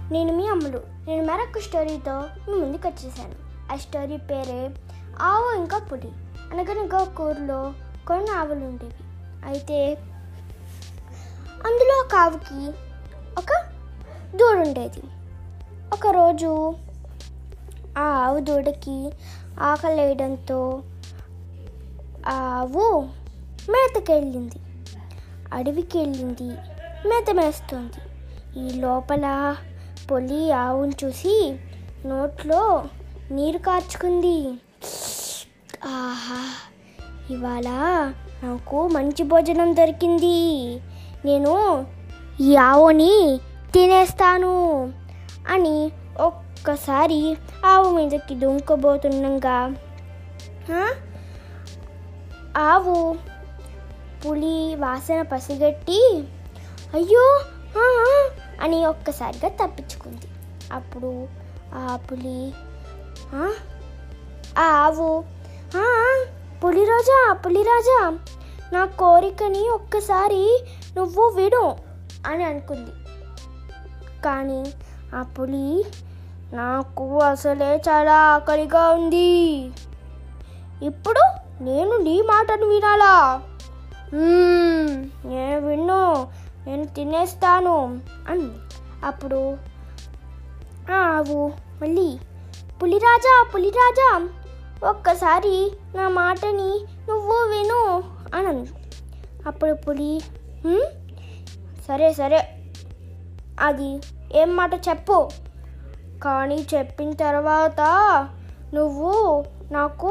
నేను మీ అమ్ములు నేను మరొక స్టోరీతో మీ ముందుకు వచ్చేసాను ఆ స్టోరీ పేరే ఆవు ఇంకా పులి అనగనగా ఒక ఊరిలో కొన్ని ఆవులు ఉండేవి అయితే అందులో ఒక ఆవుకి ఒక దూడ ఉండేది ఒకరోజు ఆ ఆవు దూడకి ఆకలి వేయడంతో ఆ ఆవు మేతకి వెళ్ళింది అడవికి వెళ్ళింది మేత మేస్తుంది ఈ లోపల పొలి ఆవును చూసి నోట్లో నీరు కార్చుకుంది ఆహా ఇవాళ నాకు మంచి భోజనం దొరికింది నేను ఈ ఆవుని తినేస్తాను అని ఒక్కసారి ఆవు మీదకి దుంకబోతుండగా ఆ, ఆవు పులి వాసన పసిగట్టి అయ్యో ఆ, ఆ, అని ఒక్కసారిగా తప్పించుకుంది అప్పుడు ఆ పులి ఆ, ఆ ఆవు "ఆ, ఆ, పులిరాజా పులిరాజా నా కోరికని ఒక్కసారి నువ్వు విడు అని అనుకుంది కానీ ఆ పులి నాకు అసలే చాలా ఆకలిగా ఉంది ఇప్పుడు నేను నీ మాటను వినాలా మ్మ్, నేను విన్ను నేను తినేస్తాను అని అప్పుడు ఆ ఆవు మళ్ళీ పులిరాజా పులిరాజా ఒక్కసారి నా మాటని నువ్వు విను అనంది అప్పుడు పులి "హ్మ్, సరే సరే అది ఏం మాట చెప్పు కానీ చెప్పిన తర్వాత నువ్వు నాకు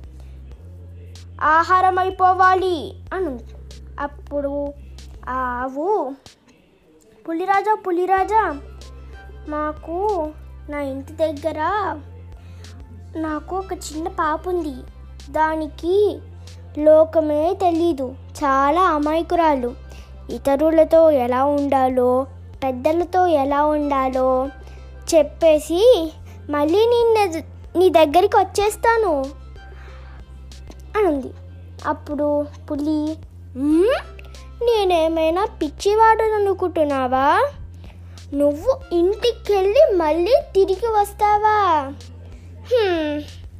ఆహారం అయిపోవాలి అనంది అప్పుడు ఆ ఆవు పులిరాజా పులిరాజా మాకు నా ఇంటి దగ్గర నాకు ఒక చిన్న పాప ఉంది దానికి లోకమే తెలీదు చాలా అమాయకురాలు ఇతరులతో ఎలా ఉండాలో పెద్దలతో ఎలా ఉండాలో చెప్పేసి మళ్ళీ నిన్న నీ దగ్గరికి వచ్చేస్తాను అనంది అప్పుడు పులి "మ్మ్? నేనేమైనా పిచ్చివాడని అనుకుంటున్నావా నువ్వు ఇంటికి వెళ్ళి మళ్ళీ తిరిగి వస్తావా "హ్మ్."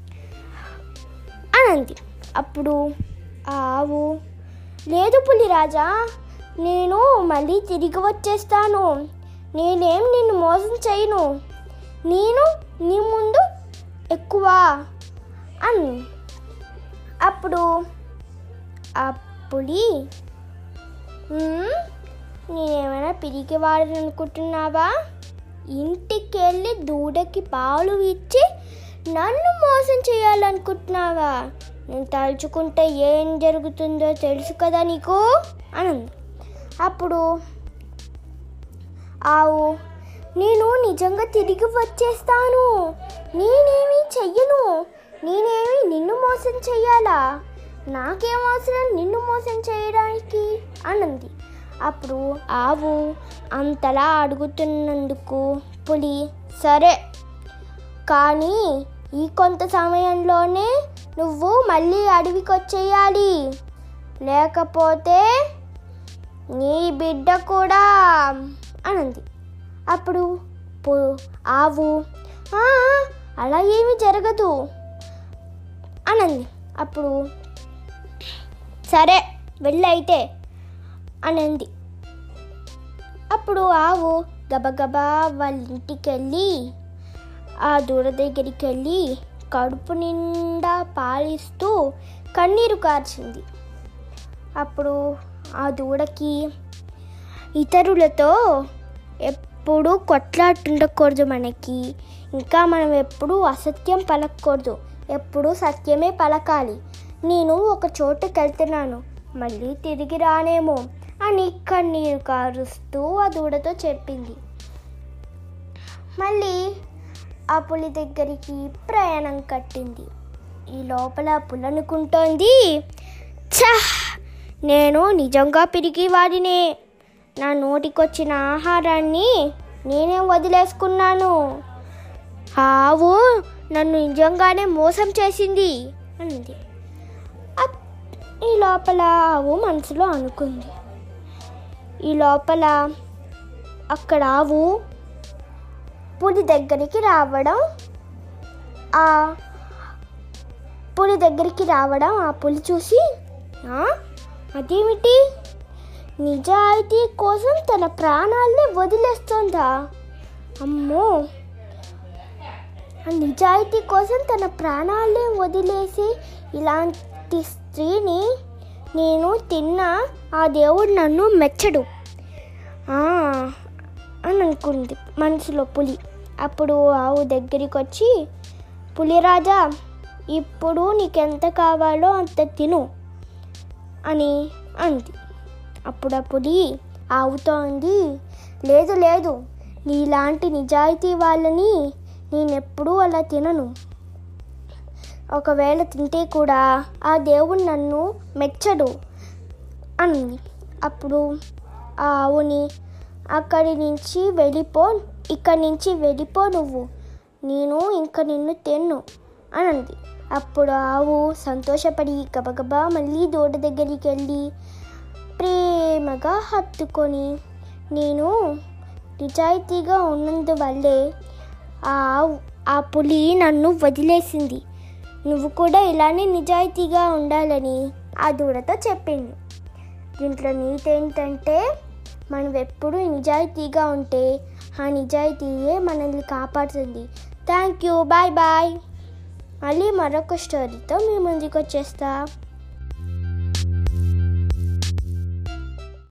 అనంది అప్పుడు ఆ ఆవు లేదు పులిరాజా నేను మళ్ళీ తిరిగి వచ్చేస్తాను నేనేం నిన్ను మోసం చేయను నేను నీ ముందు ఎక్కువ అని అప్పుడు ఆ పులి "మ్మ్, నేనేమైనా పిరికి వాడని అనుకుంటున్నావా ఇంటికి వెళ్ళి దూడకి పాలు ఇచ్చి నన్ను మోసం చేయాలనుకుంటున్నావా నేను తలుచుకుంటే ఏం జరుగుతుందో తెలుసు కదా నీకు అనంది అప్పుడు ఆవు నేను నిజంగా తిరిగి వచ్చేస్తాను నేనేమి చెయ్యను నేనేమి నిన్ను మోసం చెయ్యాలా నాకేం అవసరం నిన్ను మోసం చేయడానికి అనంది అప్పుడు ఆవు అంతలా అడుగుతున్నందుకు పులి సరే కానీ ఈ కొంత సమయంలోనే నువ్వు మళ్ళీ అడవికి వచ్చేయాలి లేకపోతే నీ బిడ్డ కూడా అనంది అప్పుడు పు- ఆవు "ఆ, అలా ఏమీ జరగదు అనంది అప్పుడు సరే వెళ్ళైతే అనంది అప్పుడు ఆవు గబగబా వాళ్ళ ఇంటికి వెళ్ళి ఆ దూడ దగ్గరికి వెళ్ళి కడుపు నిండా పాలిస్తూ కన్నీరు కార్చింది అప్పుడు ఆ దూడకి ఇతరులతో ఎప్పుడు కొట్లాటుండకూడదు మనకి ఇంకా మనం ఎప్పుడు అసత్యం పలకూడదు ఎప్పుడు సత్యమే పలకాలి నేను ఒక చోటుకి వెళ్తున్నాను మళ్ళీ తిరిగి రానేమో అని కన్నీరు కారుస్తూ ఆ దూడతో చెప్పింది మళ్ళీ ఆ పులి దగ్గరికి ప్రయాణం కట్టింది ఈ లోపల పులి అనుకుంటోంది ఛ నేను నిజంగా పిరిగి వాడినే నా నోటికొచ్చిన ఆహారాన్ని నేనే వదిలేసుకున్నాను ఆవు నన్ను నిజంగానే మోసం చేసింది అంది అప్- ఈ లోపల ఆవు మనసులో అనుకుంది ఈ లోపల అక్కడ ఆవు పులి దగ్గరికి రావడం ఆ పులి దగ్గరికి రావడం ఆ పులి చూసి "ఆ? అదేమిటి నిజాయితీ కోసం తన ప్రాణాల్ని వదిలేస్తుందా అమ్మో ఆ నిజాయితీ కోసం తన ప్రాణాలే వదిలేసి ఇలాంటి స్త్రీని నేను తిన్నా ఆ దేవుడు నన్ను మెచ్చడు ఆ, అని అనుకుంది మనసులో పులి అప్పుడు ఆవు దగ్గరికి వచ్చి పులిరాజా ఇప్పుడు నీకెంత కావాలో అంత తిను అని అంది అప్పుడు ఆ పులి ఆవుతో అంది లేదు లేదు నీలాంటి నిజాయితీ వాళ్ళని నేనెప్పుడూ అలా తినను ఒకవేళ తింటే కూడా ఆ దేవుడు నన్ను మెచ్చడు అంది అప్పుడు ఆ ఆవుని అక్కడి నుంచి వెళ్ళిపో ఇక్కడి నుంచి వెళ్ళిపో నువ్వు నేను ఇంక నిన్ను తిన్ను అని అంది అప్పుడు ఆవు సంతోషపడి గబగబా మళ్ళీ దూడ దగ్గరికి వెళ్ళి ప్రేమగా హత్తుకొని నేను నిజాయితీగా ఉన్నందువల్లే ఆ ఆవు ఆ పులి నన్ను వదిలేసింది నువ్వు కూడా ఇలానే నిజాయితీగా ఉండాలని ఆ దూడతో చెప్పింది దీంట్లో నీతి ఏంటంటే మనం ఎప్పుడు నిజాయితీగా ఉంటే ఆ నిజాయితీయే మనల్ని కాపాడుతుంది థ్యాంక్ యూ బాయ్ బాయ్ మళ్ళీ మరొక స్టోరీతో మీ ముందుకు వచ్చేస్తా